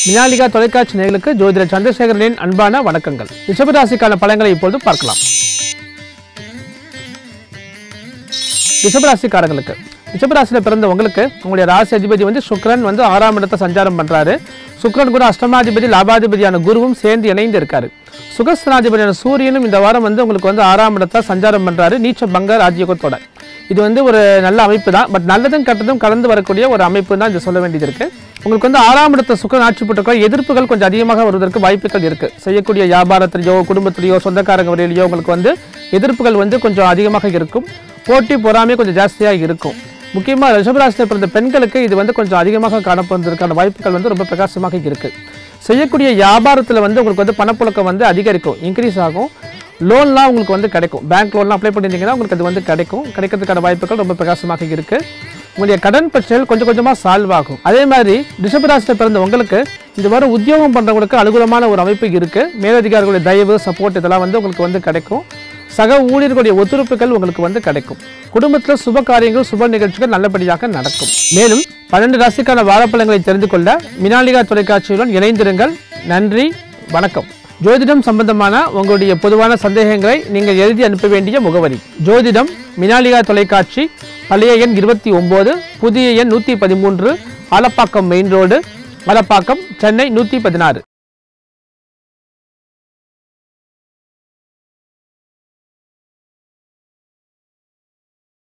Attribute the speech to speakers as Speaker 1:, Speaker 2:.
Speaker 1: மினாலிகா தொலைக்காட்சி நேயர்களுக்கு ஜோதிடர் சந்திரசேகரனின் அன்பான வணக்கங்கள் ரிஷபராசிக்கான பலன்களை இப்பொழுது பார்க்கலாம் ரிஷபராசிக்காரங்களுக்கு ரிஷபராசியில் பிறந்த உங்களுக்கு உங்களுடைய ராசி அதிபதி வந்து சுக்கிரன் வந்து ஆறாம் இடத்தை சஞ்சாரம் பண்றாரு சுக்கிரன் கூட அஷ்டமாதிபதி லாபாதிபதியான குருவும் சேர்ந்து இணைந்து இருக்காரு சுகஸ்தனாதிபதியான சூரியனும் இந்த வாரம் வந்து உங்களுக்கு வந்து ஆறாம் இடத்தை சஞ்சாரம் பண்றாரு நீச்ச பங்க ராஜயோகத்தோட இது வந்து ஒரு நல்ல அமைப்பு தான் பட் நல்லதும் கெட்டதும் கலந்து வரக்கூடிய ஒரு அமைப்பு தான் இது சொல்ல வேண்டியது இருக்கு உங்களுக்கு வந்து ஆறாம் இடத்தை சுக்கரன் ஆட்சி போட்டிருக்க எதிர்ப்புகள் கொஞ்சம் அதிகமாக வருவதற்கு வாய்ப்புகள் இருக்கு செய்யக்கூடிய வியாபாரத்திலேயோ குடும்பத்திலேயோ சொந்தக்காரங்க வரையிலையோ உங்களுக்கு வந்து எதிர்ப்புகள் வந்து கொஞ்சம் அதிகமாக இருக்கும் போட்டி பொறாமை கொஞ்சம் ஜாஸ்தியாக இருக்கும் முக்கியமாக ரிஷபராசியில் பிறந்த பெண்களுக்கு இது வந்து கொஞ்சம் அதிகமாக காணப்படுவதற்கான வாய்ப்புகள் வந்து ரொம்ப பிரகாசமாக இருக்கு செய்யக்கூடிய வியாபாரத்தில் வந்து உங்களுக்கு வந்து பணப்புழக்கம் வந்து அதிகரிக்கும் இன்க்ரீஸ் ஆகும் லோன்லாம் உங்களுக்கு வந்து கிடைக்கும் பேங்க் லோன்லாம் அப்ளை பண்ணியிருந்தீங்கன்னா உங்களுக்கு அது வந்து கிடைக்கும் கிடைக்கிறதுக்கான வாய்ப்புகள் ரொம்ப பிரகாசமாக இருக்கு உங்களுடைய கடன் பிரச்சனைகள் கொஞ்சம் கொஞ்சமாக சால்வ் ஆகும் அதே மாதிரி ரிஷபராசியில் பிறந்த உங்களுக்கு இந்த வாரம் உத்தியோகம் பண்ணுறவங்களுக்கு அனுகூலமான ஒரு அமைப்பு இருக்கு மேலதிகாரிகளுடைய தயவு சப்போர்ட் இதெல்லாம் வந்து உங்களுக்கு வந்து கிடைக்கும் சக ஊழியர்களுடைய ஒத்துழைப்புகள் உங்களுக்கு வந்து கிடைக்கும் குடும்பத்தில் சுப காரியங்கள் சுப நிகழ்ச்சிகள் நல்லபடியாக நடக்கும் மேலும் பன்னெண்டு ராசிக்கான வாழைப்பழங்களை தெரிந்து கொள்ள மினாலிகா தொலைக்காட்சியுடன் இணைந்திருங்கள் நன்றி வணக்கம் ஜோதிடம் சம்பந்தமான உங்களுடைய பொதுவான சந்தேகங்களை நீங்கள் எழுதி அனுப்ப வேண்டிய முகவரி ஜோதிடம் மினாலிகா தொலைக்காட்சி பழைய எண் இருபத்தி ஒம்பது புதிய எண் நூற்றி பதிமூன்று ஆலப்பாக்கம் மெயின் ரோடு ஆலப்பாக்கம் சென்னை நூற்றி பதினாறு